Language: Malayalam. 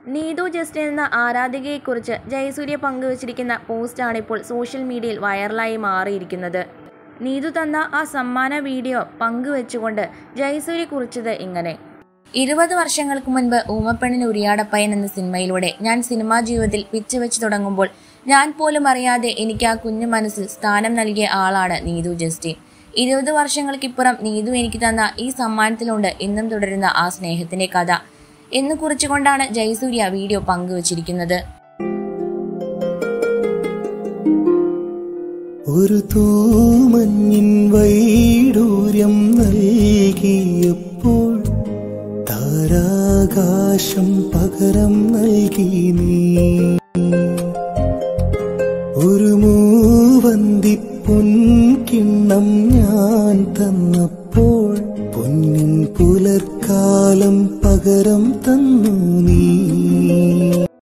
നീതു ജസ്റ്റിൻ എന്ന ആരാധികയെക്കുറിച്ച് ജയസൂര്യ പങ്കുവച്ചിരിക്കുന്ന പോസ്റ്റാണിപ്പോൾ സോഷ്യൽ മീഡിയയിൽ വൈറലായി മാറിയിരിക്കുന്നത് നീതു തന്ന ആ സമ്മാന വീഡിയോ പങ്കുവെച്ചുകൊണ്ട് ജയസൂര്യ കുറിച്ചത് ഇങ്ങനെ ഇരുപത് വർഷങ്ങൾക്ക് മുൻപ് ഊമപ്പെണ്ണിന് ഉരിയാടപ്പയൻ എന്ന സിനിമയിലൂടെ ഞാൻ സിനിമാ ജീവിതത്തിൽ പിച്ച് വെച്ച് തുടങ്ങുമ്പോൾ ഞാൻ പോലും അറിയാതെ എനിക്ക് ആ കുഞ്ഞു മനസ്സിൽ സ്ഥാനം നൽകിയ ആളാണ് നീതു ജസ്റ്റിൻ ഇരുപത് വർഷങ്ങൾക്കിപ്പുറം നീതു എനിക്ക് തന്ന ഈ സമ്മാനത്തിലുണ്ട് ഇന്നും തുടരുന്ന ആ സ്നേഹത്തിന്റെ കഥ എന്ന് കുറിച്ചുകൊണ്ടാണ് ജയസൂര്യ വീഡിയോ പങ്കുവച്ചിരിക്കുന്നത് ഒരു തൂമഞ്ഞിൻ വൈഡൂര്യം നൽകിയപ്പോൾ താരാകാശം പകരം നൽകി നീ